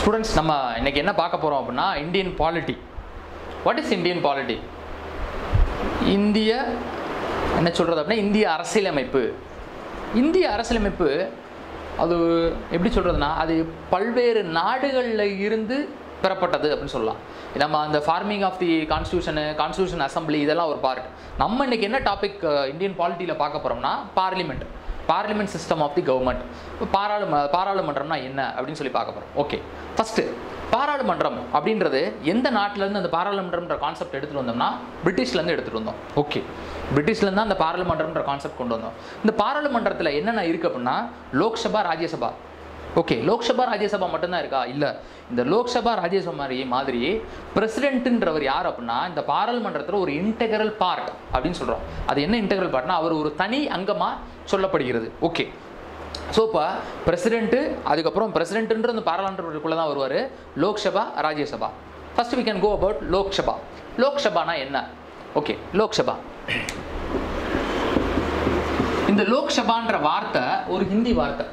students நம்ம இன்னைக்கு என்ன பார்க்க போகிறோம் அப்படின்னா Indian polity what is Indian polity இந்திய என்ன சொல்கிறது அப்படின்னா இந்திய அரசியலமைப்பு இந்திய அரசியலமைப்பு அது எப்படி சொல்கிறதுனா அது பல்வேறு நாடுகளில் இருந்து பெறப்பட்டது அப்படின்னு சொல்லலாம் நம்ம அந்த forming of the constitution constitution assembly இதெல்லாம் ஒரு பார்ட் நம்ம இன்னைக்கு என்ன டாபிக் இந்தியன் பாலிட்டியில் பார்க்க போகிறோம்னா parliament parliament system of the government பாராளும பாராளுமன்றம்னா என்ன அப்படின்னு சொல்லி பார்க்க போகிறோம் ஓகே ஃபஸ்ட்டு பாராளுமன்றம் அப்படின்றது எந்த நாட்டிலேருந்து அந்த பாராளுமன்றம்ன்ற கான்செப்ட் எடுத்துகிட்டு வந்தோம்னா பிரிட்டிஷ்லேருந்து எடுத்துகிட்டு வந்தோம் ஓகே பிரிட்டிஷ்லேருந்து அந்த பாராளுமன்றம்ன்ற கான்செப்ட் கொண்டு வந்தோம் இந்த பாராளுமன்றத்தில் என்னென்ன இருக்குது அப்படின்னா லோக்சபா ராஜ்யசபா ஓகே லோக்சபா ராஜ்யசபா மட்டும்தான் இருக்கா இல்லை இந்த லோக்சபா ராஜ்யசபா மாதிரி மாதிரி பிரசிடென்ட்டுன்றவர் யார் அப்படின்னா இந்த பாராளுமன்றத்தில் ஒரு இன்டெகரல் பார்ட் அப்படின்னு சொல்கிறோம் அது என்ன இன்டெகரல் பார்ட்னா அவர் ஒரு தனி அங்கமாக சொல்லப்படுகிறது ஓகே ஸோ இப்போ பிரசிடென்ட்டு அதுக்கப்புறம் பிரசிடென்ட்டுன்ற அந்த பாராளுமன்றத்துக்குள்ளே தான் வருவார் Lok Sabha Rajya Sabha first we can go about Lok Sabha லோக்சபானா என்ன ஓகே லோக்சபா இந்த லோக்சபான்ற வார்த்தை ஒரு ஹிந்தி வார்த்தை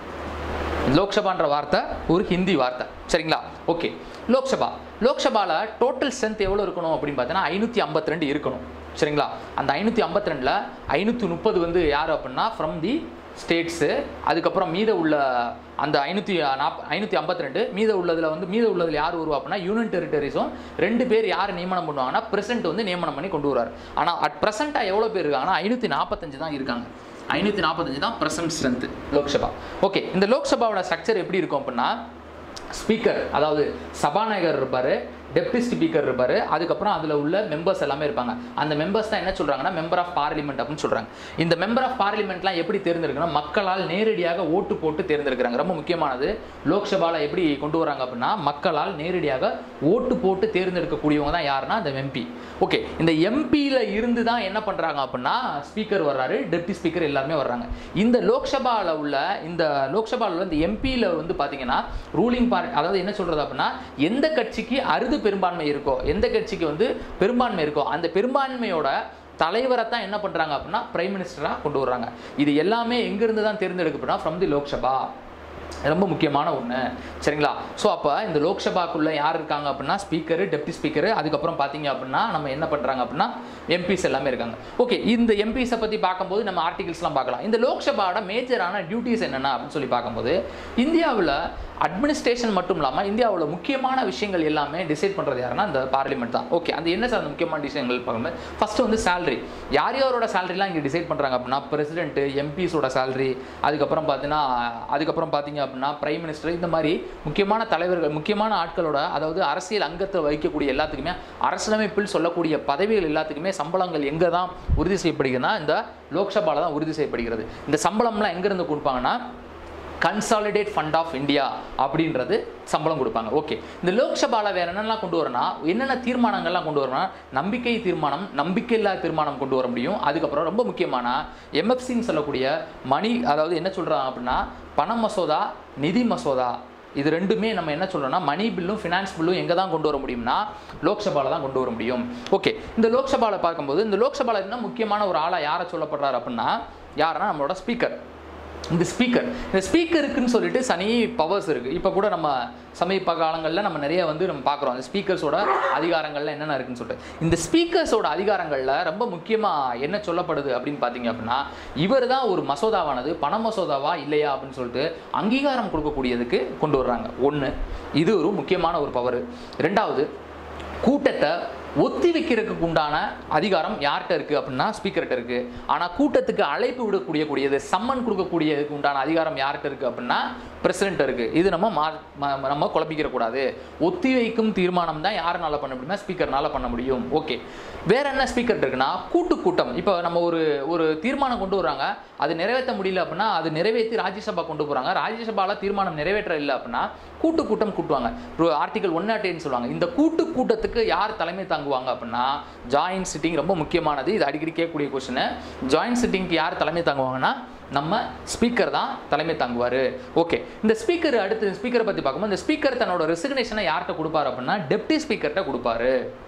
லோக்சபான்ற வார்த்தை ஒரு ஹிந்தி வார்த்தை சரிங்களா ஓகே லோக்சபா லோக்சபாவில் டோட்டல் ஸ்ட்ரென்த் எவ்வளோ இருக்கணும் அப்படின்னு பார்த்தீங்கன்னா ஐநூற்றி ஐம்பத்தி ரெண்டு இருக்கணும் சரிங்களா அந்த ஐநூற்றி ஐம்பத்தி ரெண்டில் ஐநூற்றி முப்பது வந்து யார் அப்படின்னா ஃப்ரம் தி ஸ்டேட்ஸு அதுக்கப்புறம் மீத உள்ள அந்த ஐநூற்றி நாப் ஐநூற்றி ஐம்பத்தி ரெண்டு மீத உள்ளதில் வந்து மீத உள்ளதில் யார் வருவா அப்படின்னா யூனியன் டெரிட்டரிஸும் ரெண்டு பேர் யார் நியமனம் பண்ணுவாங்கன்னா பிரசிடென்ட் வந்து நியமனம் பண்ணி கொண்டு வருவார் ஆனால் அட் ப்ரெசென்ட்டாக எவ்வளோ பேர் இருக்காங்கன்னா ஐநூற்றி நாற்பத்தஞ்சு தான் இருக்காங்க ஐநூற்றி நாற்பத்தஞ்சு தான் ப்ரெசன்ட் ஸ்ட்ரென்த் லோக்சபா ஓகே இந்த லோக்சபாவோட ஸ்ட்ரக்சர் எப்படி இருக்கும் அப்படின்னா ஸ்பீக்கர் அதாவது சபாநாயகர் இருப்பார் டெப்டி ஸ்பீக்கர் இருப்பார் அதுக்கப்புறம் அதில் உள்ள மெம்பர்ஸ் எல்லாமே இருப்பாங்க அந்த மெம்பர்ஸ் தான் என்ன சொல்கிறாங்கன்னா மெம்பர் ஆஃப் பார்லிமெண்ட் அப்படின்னு சொல்கிறாங்க இந்த மெம்பர் ஆஃப் பார்லிமெண்ட்லாம் எப்படி தேர்ந்தெடுக்கணும் மக்களால் நேரடியாக ஓட்டு போட்டு தேர்ந்தெடுக்கிறாங்க ரொம்ப முக்கியமானது லோக்சபாவில் எப்படி கொண்டு வராங்க அப்படின்னா மக்களால் நேரடியாக ஓட்டு போட்டு தேர்ந்தெடுக்கக்கூடியவங்க தான் யாருன்னா இந்த எம்பி ஓகே இந்த எம்பியில் இருந்து தான் என்ன பண்ணுறாங்க அப்படின்னா ஸ்பீக்கர் வர்றாரு டெப்டி ஸ்பீக்கர் எல்லாருமே வர்றாங்க இந்த லோக்சபாவில் உள்ள இந்த லோக்சபாவில் உள்ள இந்த எம்பியில் வந்து பார்த்தீங்கன்னா ரூலிங் பார்ட் அதாவது என்ன சொல்கிறது அப்படின்னா எந்த கட்சிக்கு அறுது பெரும்பான்மை இருக்கோ எந்த கட்சிக்கு வந்து பெரும்பான்மை இருக்கோ அந்த பெரும்பான்மையோட தலைவரை தான் என்ன பண்ணுறாங்க அப்படின்னா பிரைம் மினிஸ்டராக கொண்டு வர்றாங்க இது எல்லாமே எங்கேருந்து தான் தேர்ந்தெடுக்கப்படா ஃப்ரம் தி லோக்சபா ரொம்ப முக்கியமான ஒன்று சரிங்களா ஸோ அப்போ இந்த லோக்சபாக்குள்ளே யார் இருக்காங்க அப்படின்னா ஸ்பீக்கரு டெப்டி ஸ்பீக்கரு அதுக்கப்புறம் பார்த்தீங்க அப்படின்னா நம்ம என்ன பண்ணுறாங்க அப்படின்னா எம்பிஸ் எல்லாமே இருக்காங்க ஓகே இந்த எம்பிஸை பற்றி பார்க்கும்போது நம்ம ஆர்டிகல்ஸ்லாம் பார்க்கலாம் இந்த லோக்சபாவோட மேஜரான டியூட்டிஸ் என்னென்ன அப்படின்னு சொல்லி பார்க்கும்போது இந்தியாவில் அட்மினிஸ்ட்ரேஷன் மட்டும் இல்லாமல் இந்தியாவில் முக்கியமான விஷயங்கள் எல்லாமே டிசைட் பண்ணுறது யாருன்னா இந்த பார்லிமெண்ட் தான் ஓகே அந்த என்ன சார் அந்த முக்கியமான விஷயங்கள் பார்க்கும்போது ஃபஸ்ட்டு வந்து சேலரி யார் யாரோட சேலரிலாம் இங்கே டிசைட் பண்ணுறாங்க அப்படின்னா பிரசிடென்ட்டு எம்பிஸோட சேலரி அதுக்கப்புறம் பார்த்தீங்கன்னா அதுக்கப்புறம் பார்த்தீங்க அப்படின்னா பிரைம் மினிஸ்டர் இந்த மாதிரி முக்கியமான தலைவர்கள் முக்கியமான ஆட்களோட அதாவது அரசியல் அங்கத்தை வைக்கக்கூடிய எல்லாத்துக்குமே அரசியலமைப்பில் சொல்லக்கூடிய பதவிகள் எல்லாத்துக்குமே சம்பளங்கள் எங்கே தான் உறுதி செய்யப்படுகிறதுனா இந்த லோக்சபாவில் தான் உறுதி செய்யப்படுகிறது இந்த சம்பளம்லாம் எங்கேருந்து கொடுப்பாங்கன்னா கன்சாலிடேட் ஃபண்ட் ஆஃப் இந்தியா அப்படின்றது சம்பளம் கொடுப்பாங்க ஓகே இந்த லோக்சபாவில் வேறு என்னெல்லாம் கொண்டு வரனா என்னென்ன தீர்மானங்கள்லாம் கொண்டு வரனா நம்பிக்கை தீர்மானம் நம்பிக்கையில்லா தீர்மானம் கொண்டு வர முடியும் அதுக்கப்புறம் ரொம்ப முக்கியமான எம்எஃப்சின்னு சொல்லக்கூடிய மணி அதாவது என்ன சொல்கிறாங்க அப்படின்னா பண மசோதா நிதி மசோதா இது ரெண்டுமே நம்ம என்ன சொல்கிறோம்னா மணி பில்லும் ஃபினான்ஸ் பில்லும் எங்கே தான் கொண்டு வர முடியும்னா லோக்சபாவில் தான் கொண்டு வர முடியும் ஓகே இந்த லோக்சபாவில் பார்க்கும்போது இந்த லோக்சபாவில் என்ன முக்கியமான ஒரு ஆளாக யாரை சொல்லப்படுறாரு அப்படின்னா யாருன்னா நம்மளோட ஸ்பீக்கர் இந்த ஸ்பீக்கர் இந்த ஸ்பீக்கருக்குன்னு சொல்லிட்டு சனி பவர்ஸ் இருக்குது இப்போ கூட நம்ம சமீப காலங்களில் நம்ம நிறைய வந்து நம்ம பார்க்குறோம் அந்த ஸ்பீக்கர்ஸோட அதிகாரங்கள்ல என்னென்ன இருக்குன்னு சொல்லிட்டு இந்த ஸ்பீக்கர்ஸோட அதிகாரங்களில் ரொம்ப முக்கியமாக என்ன சொல்லப்படுது அப்படின்னு பார்த்தீங்க அப்படின்னா இவர் தான் ஒரு மசோதாவானது பண மசோதாவா இல்லையா அப்படின்னு சொல்லிட்டு அங்கீகாரம் கொடுக்கக்கூடியதுக்கு கொண்டு வர்றாங்க ஒன்று இது ஒரு முக்கியமான ஒரு பவர் ரெண்டாவது கூட்டத்தை ஒத்தி வைக்கிறதுக்கு உண்டான அதிகாரம் யார்கிட்ட இருக்குது அப்படின்னா ஸ்பீக்கர்கிட்ட இருக்குது ஆனால் கூட்டத்துக்கு அழைப்பு விடக்கூடிய கூடியது சம்மன் கொடுக்கக்கூடியதுக்கு உண்டான அதிகாரம் யார்கிட்ட இருக்குது அப்படின்னா பிரசிடென்ட் இருக்குது இது நம்ம மா ம- நம்ம குழப்பிக்கிற கூடாது ஒத்தி வைக்கும் தீர்மானம் தான் யாருனால பண்ண முடியுமா ஸ்பீக்கர்னால பண்ண முடியும் ஓகே வேற என்ன ஸ்பீக்கர் இருக்குன்னா கூட்டு கூட்டம் இப்போ நம்ம ஒரு ஒரு தீர்மானம் கொண்டு வராங்க அது நிறைவேற்ற முடியல அப்படின்னா அது நிறைவேற்றி ராஜ்யசபா கொண்டு போகிறாங்க ராஜ்யசபாவில் தீர்மானம் நிறைவேற்ற இல்லை அப்படின்னா கூட்டு கூட்டம் கூட்டுவாங்க ஆர்டிகல் ஒன் நாட் சொல்லுவாங்க இந்த கூட்டு கூட்டத்துக்கு யார் தலைமை தாங்குவாங்க அப்படின்னா ஜாயின்ட் சிட்டிங் ரொம்ப முக்கியமானது இது அடிக்கடி கேட்கக்கூடிய கொஸ்டின் ஜாயின்ட் சிட்டிங்க்கு யார் தலைமை தாங்குவாங்கன்னா நம்ம ஸ்பீக்கர் தான் தலைமை தாங்குவார் ஓகே இந்த ஸ்பீக்கர் அடுத்து ஸ்பீக்கரை பற்றி பார்க்கும்போது இந்த ஸ்பீக்கர் தன்னோட ரெசிக்னேஷனை யார்கிட்ட கொடுப்பாரு அப்படின்னா டெப்டி ஸ்பீக்கர்கிட்ட கொடுப்பாரு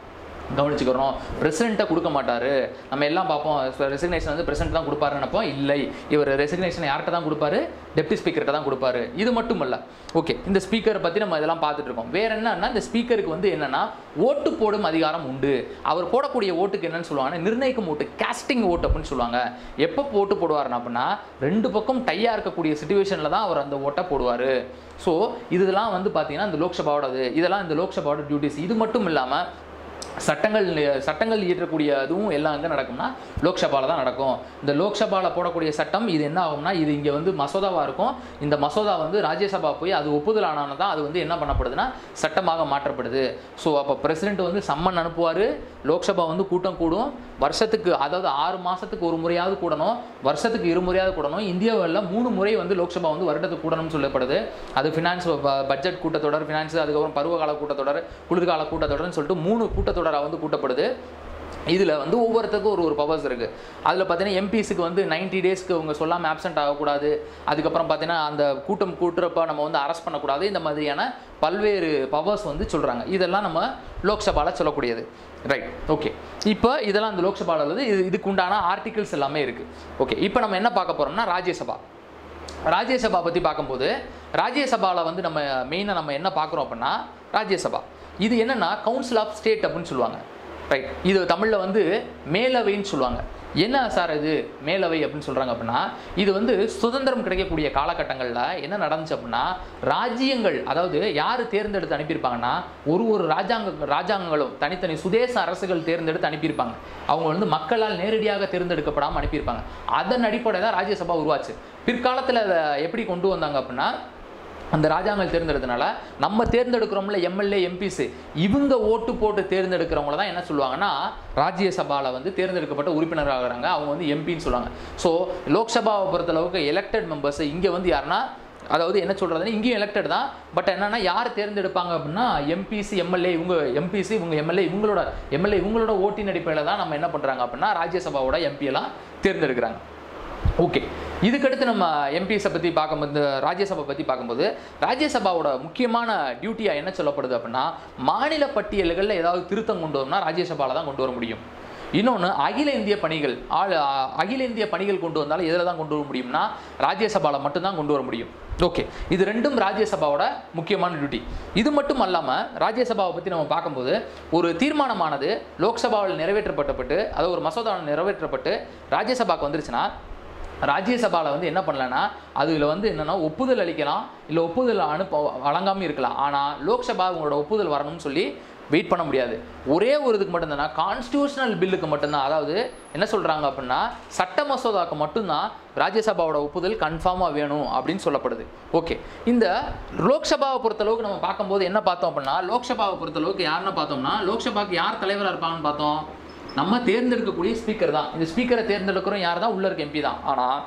கவனிச்சுக்கிறோம் பிரசிடெண்ட்டை கொடுக்க மாட்டாரு நம்ம எல்லாம் பார்ப்போம் ரெசிக்னேஷன் வந்து பிரசிடென்ட் தான் கொடுப்பாருன்னு நினைப்போம் இல்லை இவர் ரெசிக்னேஷன் யார்கிட்ட தான் கொடுப்பாரு டெப்டி ஸ்பீக்கர்கிட்ட தான் கொடுப்பாரு இது மட்டும் இல்ல ஓகே இந்த ஸ்பீக்கரை பற்றி நம்ம இதெல்லாம் பார்த்துட்டு இருக்கோம் வேற என்னன்னா இந்த ஸ்பீக்கருக்கு வந்து என்னன்னா ஓட்டு போடும் அதிகாரம் உண்டு அவர் போடக்கூடிய ஓட்டுக்கு என்னன்னு சொல்லுவாங்கன்னா நிர்ணயிக்கும் ஓட்டு கேஸ்டிங் ஓட்டு அப்படின்னு சொல்லுவாங்க எப்போ ஓட்டு போடுவாருன்னா அப்படின்னா ரெண்டு பக்கம் டையாக இருக்கக்கூடிய சுச்சுவேஷனில் தான் அவர் அந்த ஓட்டை போடுவார் ஸோ இதெல்லாம் வந்து பார்த்தீங்கன்னா இந்த லோக்சபாவோடது இதெல்லாம் இந்த லோக்சபாவோட டியூட்டிஸ் இது மட்டும் இல்லாமல் சட்டங்கள் சட்டங்கள் இயற்றக்கூடிய அதுவும் எல்லாம் எங்கே நடக்கும்னா லோக்சபாவில் தான் நடக்கும் இந்த லோக்சபாவில் போடக்கூடிய சட்டம் இது என்ன ஆகும்னா இது இங்கே வந்து மசோதாவாக இருக்கும் இந்த மசோதா வந்து ராஜ்யசபா போய் அது ஒப்புதல் ஆனான தான் அது வந்து என்ன பண்ணப்படுதுன்னா சட்டமாக மாற்றப்படுது ஸோ அப்போ பிரசிடென்ட் வந்து சம்மன் அனுப்புவார் லோக்சபா வந்து கூட்டம் கூடும் வருஷத்துக்கு அதாவது ஆறு மாதத்துக்கு ஒரு முறையாவது கூடணும் வருஷத்துக்கு இரு முறையாவது கூடணும் இந்தியாவில் மூணு முறை வந்து லோக்சபா வந்து வருடத்துக்கு கூடணும்னு சொல்லப்படுது அது ஃபினான்ஸ் பட்ஜெட் கூட்டத்தொடர் ஃபினான்ஸ் அதுக்கப்புறம் பருவகால கூட்டத்தொடர் குளிர்கால கூட்டத்தொடர்னு சொல்லிட்டு மூணு கூட்டத்தொடராக வந்து கூட்டப்படுது இதில் வந்து ஒவ்வொருத்தருக்கும் ஒரு ஒரு பவர்ஸ் இருக்குது அதில் பார்த்தீங்கன்னா எம்பிஸுக்கு வந்து 90 டேஸ்க்கு அவங்க சொல்லாமல் ஆப்சென்ட் ஆகக்கூடாது அதுக்கப்புறம் பார்த்தீங்கன்னா அந்த கூட்டம் கூட்டுறப்ப நம்ம வந்து அரெஸ்ட் பண்ணக்கூடாது இந்த மாதிரியான பல்வேறு பவர்ஸ் வந்து சொல்கிறாங்க இதெல்லாம் நம்ம லோக்சபாவில் சொல்லக்கூடியது ரைட் ஓகே இப்போ இதெல்லாம் அந்த லோக்சபாவில் உள்ளது இது இதுக்கு உண்டான ஆர்டிகல்ஸ் எல்லாமே இருக்குது ஓகே இப்போ நம்ம என்ன பார்க்க போகிறோம்னா ராஜ்யசபா ராஜ்யசபா பற்றி பார்க்கும்போது ராஜ்யசபாவில் வந்து நம்ம மெயினாக நம்ம என்ன பார்க்குறோம் அப்படின்னா ராஜ்யசபா இது என்னன்னா கவுன்சில் ஆஃப் ஸ்டேட் அப்படின்னு சொல்லுவாங்க ரைட் இது தமிழில் வந்து மேலவைன்னு சொல்லுவாங்க என்ன சார் இது மேலவை அப்படின்னு சொல்கிறாங்க அப்படின்னா இது வந்து சுதந்திரம் கிடைக்கக்கூடிய காலகட்டங்களில் என்ன நடந்துச்சு அப்படின்னா ராஜ்யங்கள் அதாவது யார் தேர்ந்தெடுத்து அனுப்பியிருப்பாங்கன்னா ஒரு ஒரு ராஜாங்க ராஜாங்கங்களும் தனித்தனி சுதேச அரசுகள் தேர்ந்தெடுத்து அனுப்பியிருப்பாங்க அவங்க வந்து மக்களால் நேரடியாக தேர்ந்தெடுக்கப்படாமல் அனுப்பியிருப்பாங்க அதன் அடிப்படையில் தான் ராஜ்யசபா உருவாச்சு பிற்காலத்தில் அதை எப்படி கொண்டு வந்தாங்க அப்படின்னா அந்த ராஜாங்கள் தேர்ந்தெடுத்தனால நம்ம தேர்ந்தெடுக்கிறோம்ல எம்எல்ஏ எம்பிஸ் இவங்க ஓட்டு போட்டு தேர்ந்தெடுக்கிறவங்கள தான் என்ன சொல்லுவாங்கன்னா ராஜ்யசபாவில் வந்து தேர்ந்தெடுக்கப்பட்ட உறுப்பினர் ஆகுறாங்க அவங்க வந்து எம்பின்னு சொல்லுவாங்க ஸோ லோக்சபாவை பொறுத்தளவுக்கு எலெக்டட் மெம்பர்ஸ் இங்கே வந்து யாருன்னா அதாவது என்ன சொல்றதுன்னா இங்கேயும் எலெக்டட் தான் பட் என்னன்னா யார் தேர்ந்தெடுப்பாங்க அப்படின்னா எம்பிசி எம்எல்ஏ இவங்க எம்பிசி இவங்க எம்எல்ஏ இவங்களோட எம்எல்ஏ இவங்களோட ஓட்டின் அடிப்படையில் தான் நம்ம என்ன பண்ணுறாங்க அப்படின்னா ராஜ்யசபாவோட எம்பி எல்லாம் தேர்ந்தெடுக்கிறாங்க ஓகே இதுக்கடுத்து நம்ம எம்பிஸை பற்றி பார்க்கும்போது இந்த ராஜ்யசபா பற்றி பார்க்கும்போது ராஜ்யசபாவோட முக்கியமான டியூட்டியாக என்ன சொல்லப்படுது அப்படின்னா மாநில பட்டியல்களில் ஏதாவது திருத்தம் கொண்டு வரணும்னா ராஜ்யசபாவில் தான் கொண்டு வர முடியும் இன்னொன்று அகில இந்திய பணிகள் ஆள் அ- அகில இந்திய பணிகள் கொண்டு வந்தாலும் எதில் தான் கொண்டு வர முடியும்னா ராஜ்யசபாவில் மட்டும்தான் கொண்டு வர முடியும் ஓகே இது ரெண்டும் ராஜ்யசபாவோட முக்கியமான டியூட்டி இது மட்டும் அல்லாமல் ராஜ்யசபாவை பற்றி நம்ம பார்க்கும்போது ஒரு தீர்மானமானது லோக்சபாவில் நிறைவேற்றப்பட்டப்பட்டு அது ஒரு மசோதா நிறைவேற்றப்பட்டு ராஜ்யசபாக்கு வந்துருச்சுன்னா ராஜ்யசபாவில் வந்து என்ன பண்ணலன்னா அதில் வந்து என்னென்னா ஒப்புதல் அளிக்கலாம் இல்லை ஒப்புதல் அனுப்ப வழங்காமல் இருக்கலாம் ஆனால் லோக்சபா உங்களோட ஒப்புதல் வரணும்னு சொல்லி வெயிட் பண்ண முடியாது ஒரே ஒரு இதுக்கு மட்டும்தான் கான்ஸ்டியூஷனல் பில்லுக்கு மட்டும்தான் அதாவது என்ன சொல்கிறாங்க அப்படின்னா சட்ட மசோதாவுக்கு மட்டும்தான் ராஜ்யசபாவோட ஒப்புதல் கன்ஃபார்மாக வேணும் அப்படின்னு சொல்லப்படுது ஓகே இந்த லோக்சபாவை பொறுத்தளவுக்கு நம்ம பார்க்கும்போது என்ன பார்த்தோம் அப்படின்னா லோக்சபாவை பொறுத்தளவுக்கு யாருன்னு பார்த்தோம்னா லோக்சபாவுக்கு யார் தலைவராக இருப்பாங்கன்னு பார்த்தோம் நம்ம தேர்ந்தெடுக்கக்கூடிய ஸ்பீக்கர் தான் இந்த ஸ்பீக்கரை தேர்ந்தெடுக்கிறோம் யார் தான் உள்ள இருக்க எம்பி தான் ஆனால்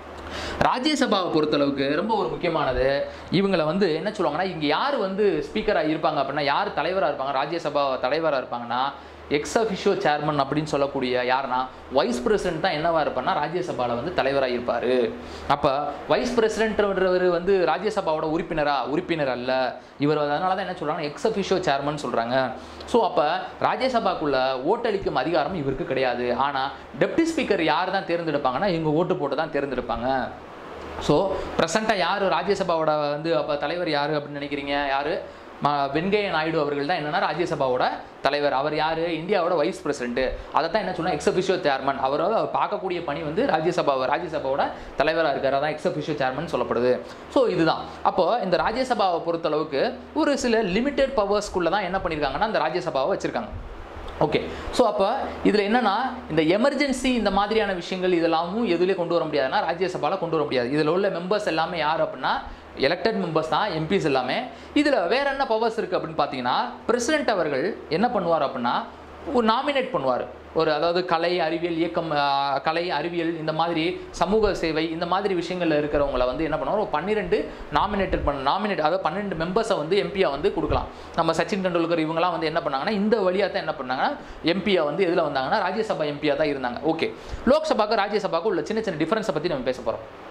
ராஜ்யசபாவை பொறுத்தளவுக்கு ரொம்ப ஒரு முக்கியமானது இவங்களை வந்து என்ன சொல்லுவாங்கன்னா இங்கே யார் வந்து ஸ்பீக்கராக இருப்பாங்க அப்படின்னா யார் தலைவராக இருப்பாங்க ராஜ்யசபா தலைவராக இருப்பாங்கன்னா எக்ஸ் அஃபிஷியோ சேர்மன் அப்படின்னு சொல்லக்கூடிய யாருன்னா வைஸ் பிரசிடென்ட் தான் என்னவா இருப்பார்னா ராஜ்யசபாவில் வந்து தலைவராக இருப்பார் அப்போ வைஸ் பிரசிடென்ட்ன்றவர் வந்து ராஜ்யசபாவோட உறுப்பினரா உறுப்பினர் அல்ல இவர் அதனால தான் என்ன சொல்கிறாங்க எக்ஸ் அஃபிஷியோ சேர்மன் சொல்கிறாங்க ஸோ அப்போ ராஜ்யசபாக்குள்ள ஓட்டளிக்கும் அதிகாரம் இவருக்கு கிடையாது ஆனால் டெப்டி ஸ்பீக்கர் யார் தான் தேர்ந்தெடுப்பாங்கன்னா இவங்க ஓட்டு போட்டு தான் தேர்ந்தெடுப்பாங்க ஸோ ப்ரெசண்ட்டாக யார் ராஜ்யசபாவோட வந்து அப்போ தலைவர் யார் அப்படின்னு நினைக்கிறீங்க யார் வெங்கைய நாயுடு அவர்கள் தான் என்னன்னா ராஜ்யசபாவோட தலைவர் அவர் யார் இந்தியாவோட வைஸ் பிரசிடென்ட் அதை தான் என்ன சொன்னால் எக்ஸபிஷியோ சேர்மன் அவர் அவர் பார்க்கக்கூடிய பணி வந்து ராஜ்யசபா ராஜ்யசபாவோட தலைவராக இருக்கார் அதான் எக்ஸபிஷியோ சேர்மன் சொல்லப்படுது ஸோ இதுதான் அப்போ இந்த ராஜ்யசபாவை பொறுத்தளவுக்கு ஒரு சில லிமிட்டெட் பவர்ஸ்க்குள்ளே தான் என்ன பண்ணியிருக்காங்கன்னா இந்த ராஜ்யசபாவை வச்சுருக்காங்க ஓகே ஸோ அப்போ இதில் என்னன்னா இந்த எமர்ஜென்சி இந்த மாதிரியான விஷயங்கள் இதெல்லாமும் எதுலேயும் கொண்டு வர முடியாதுன்னா ராஜ்யசபாவில் கொண்டு வர முடியாது இதில் உள்ள மெம்பர்ஸ் எல்லாமே யார் அப்படின்னா எலெக்டட் மெம்பர்ஸ் தான் எம்பிஸ் எல்லாமே இதில் வேற என்ன பவர்ஸ் இருக்குது அப்படின்னு பார்த்தீங்கன்னா பிரசிடென்ட் அவர்கள் என்ன பண்ணுவார் அப்படின்னா ஒரு நாமினேட் பண்ணுவார் ஒரு அதாவது கலை அறிவியல் இயக்கம் ஆஹ், கலை அறிவியல் இந்த மாதிரி சமூக சேவை இந்த மாதிரி விஷயங்கள்ல இருக்கிறவங்கள வந்து என்ன பண்ணுவார் ஒரு பன்னிரெண்டு நாமினேட்டட் பண்ண நாமினேட் அதாவது பன்னெண்டு மெம்பர்ஸை வந்து எம்பியா வந்து கொடுக்கலாம் நம்ம சச்சின் டெண்டுல்கர் இவங்கலாம் வந்து என்ன பண்ணாங்கன்னா இந்த வழியாக தான் என்ன பண்ணாங்கன்னா எம்பியா வந்து எதில் வந்தாங்கன்னா ராஜ்யசபா எம்பியா தான் இருந்தாங்க ஓகே லோக்சபாக்கு ராஜ்யசபாக்கு உள்ள சின்ன சின்ன டிஃபரன்ஸை பற்றி நம்ம பேச போகிறோம்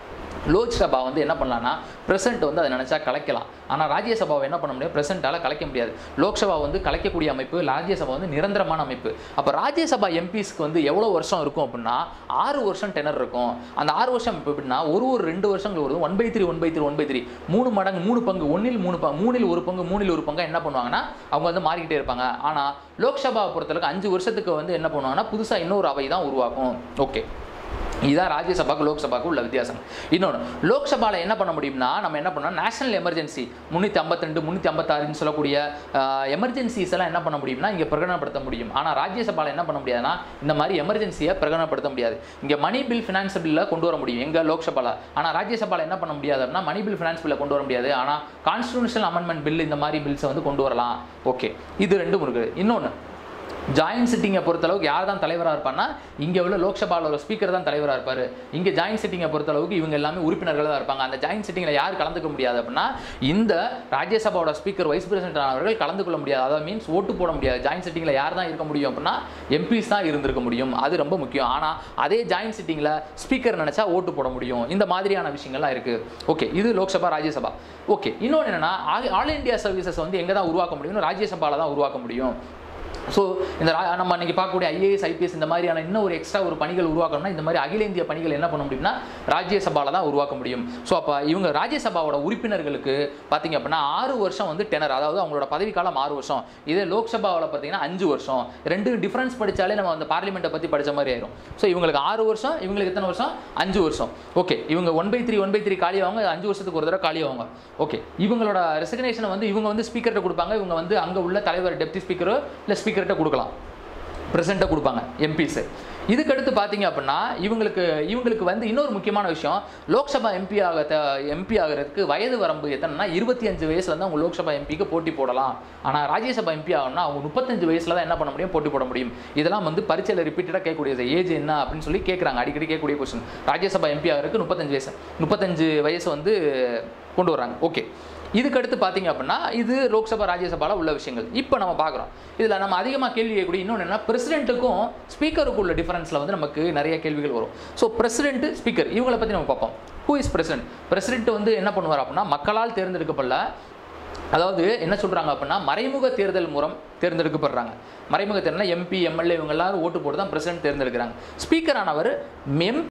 லோக்சபா வந்து என்ன பண்ணலாம்னா பிரசன்ட் வந்து அதை நினச்சா கலைக்கலாம் ஆனால் ராஜ்யசபாவை என்ன பண்ண முடியாது பிரசன்ட்டால் கலைக்க முடியாது லோக்சபா வந்து கலைக்கக்கூடிய அமைப்பு ராஜ்யசபா வந்து நிரந்தரமான அமைப்பு அப்போ ராஜ்யசபா எம்பிஸ்க்கு வந்து எவ்வளோ வருஷம் இருக்கும் அப்படின்னா ஆறு வருஷம் டெனர் இருக்கும் அந்த ஆறு வருஷம் இப்போ எப்படின்னா ஒரு ஒரு ரெண்டு வருஷங்கள் வருது one by three one by three one by three மூணு மடங்கு மூணு பங்கு ஒன்றில் மூணு பங்கு மூணில் ஒரு பங்கு மூணில் ஒரு பங்கு என்ன பண்ணுவாங்கன்னா அவங்க வந்து மாறிக்கிட்டே இருப்பாங்க ஆனால் லோக்சபாவை பொறுத்தளவுக்கு அஞ்சு வருஷத்துக்கு வந்து என்ன பண்ணுவாங்கன்னா புதுசாக இன்னொரு அவை தான் உருவாக்கும் ஓகே இதுதான் ராஜ்யசபாக்கு லோக்சபாக்கு உள்ள வித்தியாசம் இன்னொன்று லோக்சபாவில் என்ன பண்ண முடியும்னா நம்ம என்ன பண்ணோம் நேஷனல் எமர்ஜென்சி முந்நூற்றி ஐம்பத்திரெண்டு முந்நூற்றி ஐம்பத்தாறுன்னு சொல்லக்கூடிய எமர்ஜென்சிஸ் எல்லாம் என்ன பண்ண முடியும்னா இங்கே பிரகடனப்படுத்த முடியும் ஆனால் ராஜ்யசபாவில் என்ன பண்ண முடியாதுன்னா இந்த மாதிரி எமர்ஜென்சியை பிரகடனப்படுத்த முடியாது இங்கே மணி பில் ஃபினான்ஸ் பில்லில் கொண்டு வர முடியும் எங்கள் லோக்சபாவில் ஆனால் ராஜ்யசபாவில் என்ன பண்ண முடியாது அப்படின்னா மணி பில் ஃபினான்ஸ் பில்லை கொண்டு வர முடியாது ஆனால் கான்ஸ்டியூஷனல் அமெண்ட்மெண்ட் பில் இந்த மாதிரி பில்ஸை வந்து கொண்டு வரலாம் ஓகே இது ரெண்டும் இருக்குது இன்னொன்று ஜாயின்ட் சிட்டிங்கை பொறுத்தளவுக்கு யார் தான் தலைவராக இருப்பார்னா இங்கே உள்ள லோக்சபாவில் ஒரு ஸ்பீக்கர் தான் தலைவராக இருப்பார் இங்கே ஜாயின்ட் சிட்டிங்கை பொறுத்தளவுக்கு இவங்க எல்லாமே உறுப்பினர்கள் தான் இருப்பாங்க அந்த ஜாயின்ட் சிட்டிங்கில் யார் கலந்துக்க முடியாது அப்படின்னா இந்த ராஜ்யசபாவோட ஸ்பீக்கர் வைஸ் பிரசிடென்ட் ஆனவர்கள் கலந்து கொள்ள முடியாது அதாவது மீன்ஸ் ஓட்டு போட முடியாது ஜாயின்ட் சிட்டிங்கில் யார் தான் இருக்க முடியும் அப்படின்னா எம்பிஸ் தான் இருந்திருக்க முடியும் அது ரொம்ப முக்கியம் ஆனால் அதே ஜாயின்ட் சிட்டிங்கில் ஸ்பீக்கர் நினச்சா ஓட்டு போட முடியும் இந்த மாதிரியான விஷயங்கள்லாம் இருக்குது ஓகே இது லோக்சபா ராஜ்யசபா ஓகே இன்னொன்று என்னன்னா ஆல் இந்தியா சர்வீசஸ் வந்து எங்கே தான் உருவாக்க முடியும் ராஜ்யசபாவில் தான் உருவாக்க முடியும் ஸோ இந்த ரா- நம்ம இன்னைக்கு பார்க்கக்கூடிய ஐஏஎஸ் ஐபிஎஸ் இந்த மாதிரியான இன்னும் ஒரு எக்ஸ்ட்ரா ஒரு பணிகள் உருவாக்கணும்னா இந்த மாதிரி அகில இந்திய பணிகள் என்ன பண்ண முடியும்னா ராஜ்யசபாவில் தான் உருவாக்க முடியும் ஸோ அப்போ இவங்க ராஜ்யசபாவோட உறுப்பினர்களுக்கு பார்த்தீங்க அப்படின்னா ஆறு வருஷம் வந்து டெனர் அதாவது அவங்களோட பதவிக்காலம் ஆறு வருஷம் இதே லோக்சபாவில் பார்த்தீங்கன்னா அஞ்சு வருஷம் ரெண்டு டிஃபரன்ஸ் படித்தாலே நம்ம அந்த பார்லிமெண்ட்டை பற்றி படித்த மாதிரி ஆயிரும் ஸோ இவங்களுக்கு ஆறு வருஷம் இவங்களுக்கு எத்தனை வருஷம் அஞ்சு வருஷம் ஓகே இவங்க one by three one by three காலியாவாங்க அஞ்சு வருஷத்துக்கு ஒரு தடவை காலியாவாங்க ஓகே இவங்களோட ரெசிக்னேஷனை வந்து இவங்க வந்து ஸ்பீக்கர்கிட்ட கொடுப்பாங்க இவங்க வந்து அங்கே உள்ள தலைவர் டெப்டி ஸ்பீக்கரோ இல்லை ஸ்பீக்கர்கிட்ட கொடுக்கலாம் பிரசிடண்ட்டை கொடுப்பாங்க எம்பிஸ் இதுக்கடுத்து பார்த்தீங்க அப்படின்னா இவங்களுக்கு இவங்களுக்கு வந்து இன்னொரு முக்கியமான விஷயம் லோக்சபா எம்பி ஆக எம்பி ஆகிறதுக்கு வயது வரம்பு எத்தனைனா இருபத்தி அஞ்சு வயசுல தான் அவங்க லோக்சபா எம்பிக்கு போட்டி போடலாம் ஆனால் ராஜ்யசபா எம்பி ஆகணும்னா அவங்க முப்பத்தஞ்சு வயசுல தான் என்ன பண்ண முடியும் போட்டி போட முடியும் இதெல்லாம் வந்து பரீட்சையில் ரிப்பீட்டடாக கேட்கக்கூடியது ஏஜ் என்ன அப்படின்னு சொல்லி கேட்குறாங்க அடிக்கடி கேட்கக்கூடிய கொஸ்டின் ராஜ்யசபா எம்பி ஆகிறதுக்கு முப்பத்தஞ்சு வயசு முப்பத்தஞ்சு வயசு வந்து கொண்டு வராங்க ஓகே இதுக்கடுத்து பார்த்தீங்க அப்படின்னா இது லோக்சபா ராஜ்யசபாவில் உள்ள விஷயங்கள் இப்போ நம்ம பார்க்குறோம் இதில் நம்ம அதிகமாக கேள்வி கேட்கக்கூடிய இன்னொன்று என்ன பிரசிடென்ட்டுக்கும் ஸ்பீக்கருக்கும் உள்ள டிஃபரன்ஸில் வந்து நமக்கு நிறைய கேள்விகள் வரும் ஸோ பிரசிடென்ட் ஸ்பீக்கர் இவங்களை பற்றி நம்ம பார்ப்போம் ஹூ இஸ் பிரசிடென்ட் பிரசிடென்ட் வந்து என்ன பண்ணுவார் அப்படின்னா மக்களால் தேர்ந்தெடுக்கப்படல அதாவது என்ன சொல்கிறாங்க அப்படின்னா மறைமுக தேர்தல் மூலம் தேர்ந்தெடுக்கப்படுறாங்க மறைமுக தேர்தல் எம்பி எம்எல்ஏ இவங்க எல்லாரும் ஓட்டு போட்டு தான் பிரசிடென்ட் தேர்ந்தெடுக்கிறாங்க ஸ்பீக்கர் ஆனவர் எம்